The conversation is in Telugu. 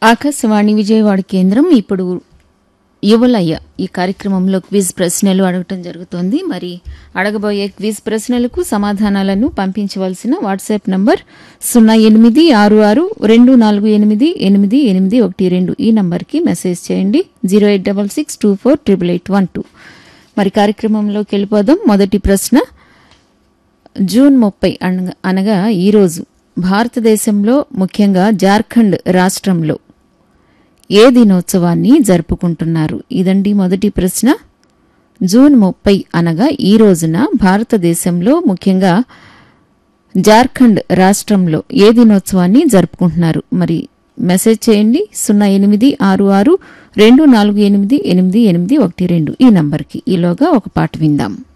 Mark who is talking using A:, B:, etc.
A: ఆకాశవాణి విజయవాడ కేంద్రం ఇప్పుడు యువలయ్య ఈ కార్యక్రమంలో క్విజ్ ప్రశ్నలు అడగటం జరుగుతోంది మరి అడగబోయే క్విజ్ ప్రశ్నలకు సమాధానాలను పంపించవలసిన వాట్సాప్ నంబర్ సున్నా ఎనిమిది ఆరు ఆరు రెండు నాలుగు ఎనిమిది ఎనిమిది ఎనిమిది ఒకటి రెండు ఈ నంబర్కి మెసేజ్ చేయండి zero eight double six two four triple eight one two మరి కార్యక్రమంలోకి వెళ్ళిపోదాం మొదటి ప్రశ్న జూన్ ముప్పై అనగా అనగా ఈరోజు భారతదేశంలో ముఖ్యంగా జార్ఖండ్ రాష్ట్రంలో ఏ దినోత్సవాన్ని జరుపుకుంటున్నారు ఇదండి మొదటి ప్రశ్న జూన్ ముప్పై అనగా ఈ రోజున భారతదేశంలో ముఖ్యంగా జార్ఖండ్ రాష్ట్రంలో ఏ దినోత్సవాన్ని జరుపుకుంటున్నారు మరి మెసేజ్ చేయండి సున్నా ఎనిమిది ఆరు ఆరు రెండు నాలుగు ఎనిమిది ఎనిమిది ఎనిమిది ఒకటి రెండు ఈ నంబర్కి ఈలోగా ఒక పాట విందాం